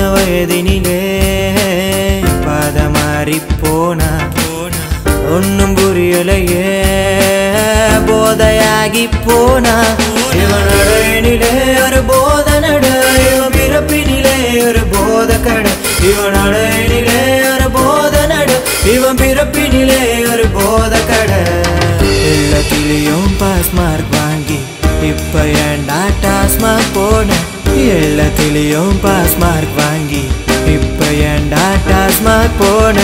வயதினிலே பாத மாறி போனா ஒன்னும் புரியலையே போதையாகி போனா இவனோட எண்ணிலே ஒரு போத நட இவன் பிறப்பினிலே ஒரு போத கடை இவனோட எண்ணிலே ஒரு போத நட இவன் பிறப்பினிலே ஒரு போத கடை எல்லாத்திலையும் பாஸ் மார்க் வாங்கி இப்ப ஏன்டா டாஸ்மாக் போன எல்லாத்திலையும் பாஸ் மார்க் வாங்கி இப்ப ஏன்டா டாஸ்மாக் போன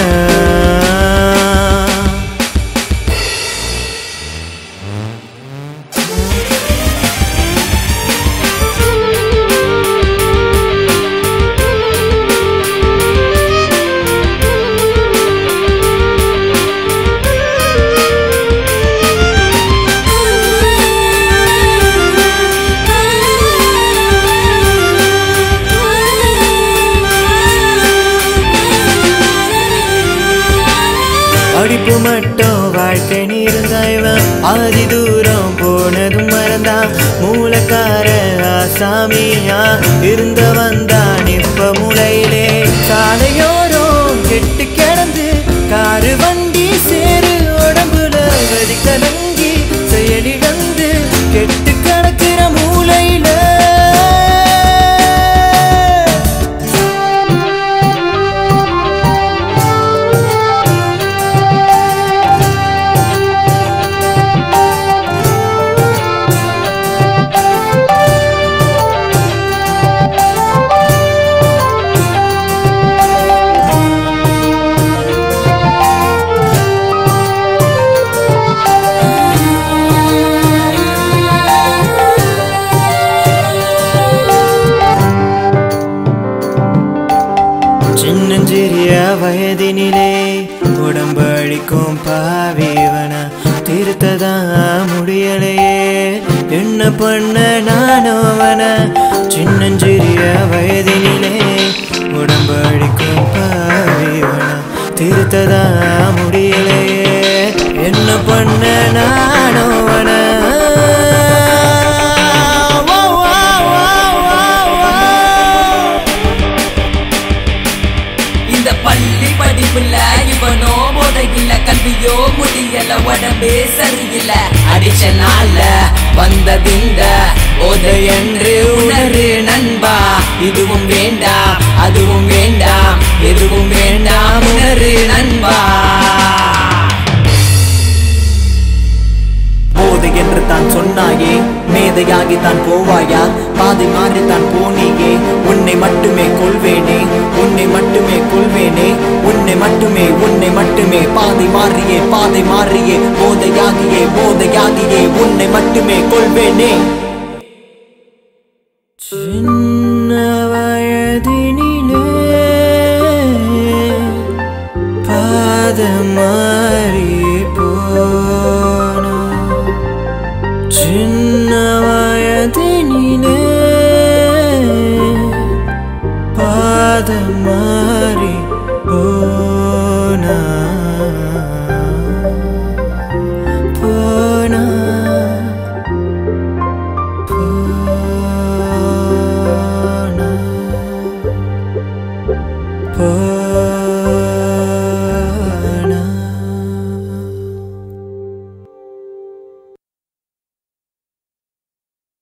படிப்பு மட்டும் வாழ்க்கை நீர்ந்த இவன் ஆதி தூரம் போனதும் மறந்தான் மூலக்கார ஆசாமியா இருந்த வந்தான் இப்ப முளையிலே சாலையோரம் கெட்டு கிடந்து காரு வண்டி சேரு உடம்புல வதி கலங்கி செயலிழந்து கெட்டு கிடக்கிற மூளையில சின்னஞ்சிறிய வயதினிலே உடம்பு அழிக்கும் பாவிவன திருத்ததா முடியலையே என்ன பண்ண நானோவன சின்னஞ்சிறிய வயதினிலே உடம்பு அழிக்கும் பாவிவன திருத்ததா முடியலையே என்ன பண்ண நானோவன வா, வா, வா, வா, வா. இந்த பள்ளி படிப்புல இவனோ போதையில கல்வியோ முடியல உடம்பே சரியில்ல அடிச்சனால வந்ததிந்த போதை என்று உணரு நண்பா இதுவும் வேண்டாம் அதுவும் வேண்டாம் எதுவும் வேண்டாம் உணரு நண்பா போதை என்று தான் சொன்னாயே மேதையாகி தான் போவாயா பாதை மாறி தான் போனியே உன்னை மட்டுமே கொள்வேனே உன்னை மட்டுமே கொள்வேனே உன்னை மட்டுமே உன்னை மட்டுமே பாதை மாறியே பாதை மாறியே போதையாகியே போதையாகியே உன்னை மட்டுமே கொள்வேனே சின்ன வயதினிலே பாதம் மாறி போன சின்ன வயதினிலே பாதம் மாறி போன போன போன போன